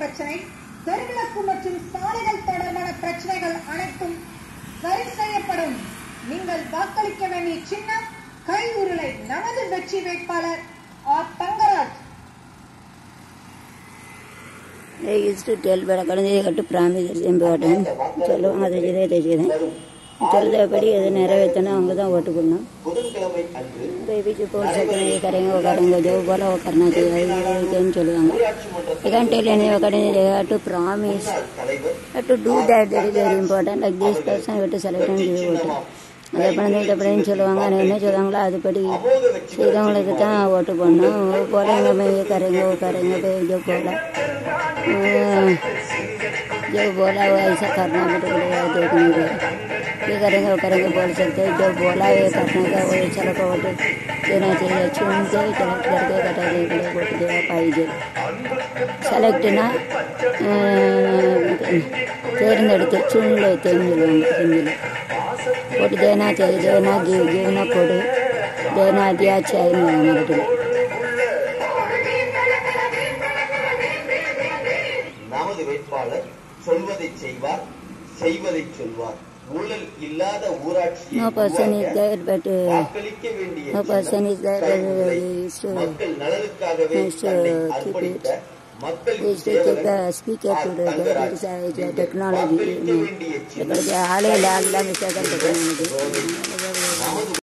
பிரச்சனை தெருவிளக்கு மற்றும் சாலைகள் தொடர்பான பிரச்சனைகள் அனைத்தும் சரி செய்யப்படும் நீங்கள் வாக்களிக்க வேண்டிய சின்னம் கை உருளை நமது வெற்றி வேட்பாளர் R Thangaraj They used to tell but according to the promise is important. சொல்லுவாங்க அதை செய்தே இதை செய்தேன் சொல்றபடி எது நிறைவேற்றணும் அவங்க தான் ஓட்டு பண்ணணும் புதன்கிழமை அன்று பேபிக்கு போல் சக்கரை கரைங்க உட்காருங்க ஜோ போல உட்காரனா செய்யுன்னு சொல்லுவாங்க ஊராட்சி மன்ற You can't tell any according they have to promise தலைவர் have to do that that is very important like this person have to select and give vote அதை பண்ணது இதை பண்ணு சொல்லுவாங்க ஆனால் என்ன சொல்லுவாங்களோ அதுபடி அமோக வெற்றி செய்கிறவங்களுக்கு தான் ஓட்டு போடணும் போகிறவங்க போய் கரைங்க உட்காருங்க போய் ஜோ போல जो बोला वो ऐसा करना मेरे को लगा देखने को ये करेंगे वो करेंगे बोल सकते जो बोला ये करने का वो चलो को वोट देना चाहिए चुन के सेलेक्ट करके कटा दे के वोट देना पाइजे സെലക്ട് തിരഞ്ഞെടുത്ത് ചുണ്ടിൽ തെരഞ്ഞെടുക്കും ഹിന്ദിയിൽ वोट देना चाहिए देना गिव गिवना कोड देना दिया चाहिए हमारे நமது வேட்பாளர் சொல்வதை செய்வார் செய்வதை சொல்வார் ஊழல் இல்லாத ஊராட்சியை No person is உருவாக்க there but uh, வாக்களிக்க வேண்டிய no person is there but uh, கைகளை is to மக்கள் நலனுக்காகவே is to தன்னை keep அர்ப்பணித்த மக்கள் is to keep the speaker to the there is a, is a technology. வாக்களிக்க வேண்டிய சின்னம் இక్కడికి ఆడే లాగా మిస్టేక్ అంటే நமது